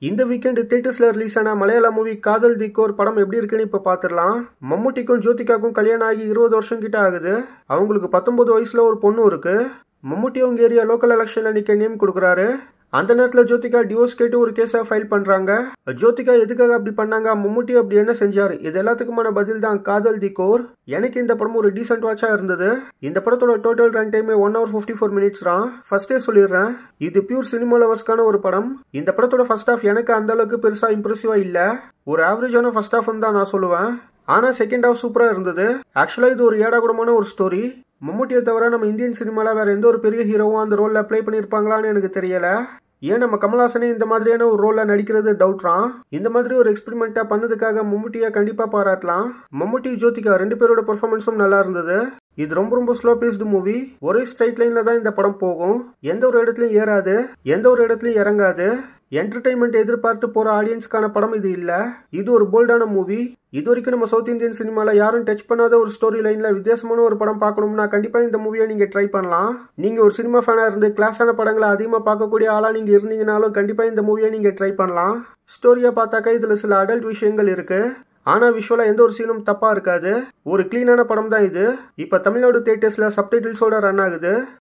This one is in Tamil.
இந்த வீக்கெண்ட் தியேட்டர்ஸ்ல ரிலீஸ் ஆன மலையாள மூவி காதல் திக்கோர் படம் எப்படி இருக்குன்னு இப்ப பாத்துடலாம் மம்முட்டிக்கும் ஜோதிகாக்கும் கல்யாணம் ஆகி இருபது வருஷம் கிட்ட ஆகுது அவங்களுக்கு பத்தொன்பது வயசுல ஒரு பொண்ணு இருக்கு மம்முட்டி அவங்க ஏரியா லோக்கல் எலெக்ஷன்ல நிக்க நேம் கொடுக்குறாரு அந்த நேரத்தில் ஜோதிகா டிவோர்ஸ் கேட்டு ஒரு கேஸை ஃபைல் பண்ணுறாங்க ஜோதிகா எதுக்காக அப்படி பண்ணாங்க மம்முட்டி அப்படி என்ன செஞ்சார் இது எல்லாத்துக்குமான பதில் தான் காதல் தி கோர் எனக்கு இந்த படம் ஒரு டீசென்ட் வாட்சாக இருந்தது இந்த படத்தோட total run time one hour fifty four minutes தான் ஃபர்ஸ்டே சொல்லிடுறேன் இது பியூர் சினிமா லவர்ஸ்க்கான ஒரு படம் இந்த படத்தோட ஃபர்ஸ்ட் ஹாஃப் எனக்கு அந்த அளவுக்கு பெருசாக இம்ப்ரெசிவாக இல்லை ஒரு ஆவரேஜான ஃபர்ஸ்ட் ஹாஃப் தான் நான் சொல்லுவேன் ஆனால் செகண்ட் ஹாஃப் சூப்பராக இருந்தது ஆக்சுவலாக இது ஒரு ஏடாகுடமான ஒரு ஸ்டோரி மம்முட்டியை தவிர நம்ம இந்தியன் சினிமாவில் வேற எந்த ஒரு பெரிய ஹீரோவும் அந்த ரோலில் ப்ளே பண்ணியிருப்பாங்களான்னு எனக்கு தெரியல ஏன் நம்ம கமல்ஹாசனே இந்த மாதிரியான ஒரு ரோலில் நடிக்கிறது டவுட்றான் இந்த மாதிரி ஒரு எக்ஸ்பெரிமெண்ட்டாக பண்ணதுக்காக மம்முட்டியை கண்டிப்பாக பாராட்டலாம் மம்முட்டி ஜோதிகா ரெண்டு பேரோட பெர்ஃபார்மன்ஸும் நல்லா இருந்தது இது ரொம்ப ரொம்ப ஸ்லோ பேஸ்டு மூவி ஒரே ஸ்ட்ரைட் லைன்ல தான் இந்த படம் போகும் எந்த ஒரு இடத்துலையும் ஏறாது எந்த ஒரு இடத்துலையும் இறங்காது என்டர்டைன்மெண்ட் எதிர்பார்த்து போற ஆடியன்ஸ்க்கான படம் இது இல்ல இது ஒரு போல்டான மூவி இது வரைக்கும் நம்ம சவுத் இந்தியன் சினிமால யாரும் டச் பண்ணாத ஒரு ஸ்டோரி லைன்ல வித்தியாசமான ஒரு படம் பார்க்கணும்னா கண்டிப்பா இந்த மூவியை நீங்க ட்ரை பண்ணலாம் நீங்க ஒரு சினிமா ஃபேனா இருந்து கிளாஸான படங்களை அதிகமா பார்க்கக்கூடிய ஆளா நீங்க இருந்தீங்கனாலும் கண்டிப்பா இந்த மூவியை நீங்க ட்ரை பண்ணலாம் ஸ்டோரியா பார்த்தாக்கா இதுல சில அடல்ட் விஷயங்கள் இருக்கு ஆனா விஷுவலா எந்த ஒரு சீனும் தப்பா இருக்காது ஒரு கிளீனான படம் தான் இது இப்ப தமிழ்நாடு தியேட்டர்ஸ்ல சப்டைட்டில்ஸோட ரன் ஆகுது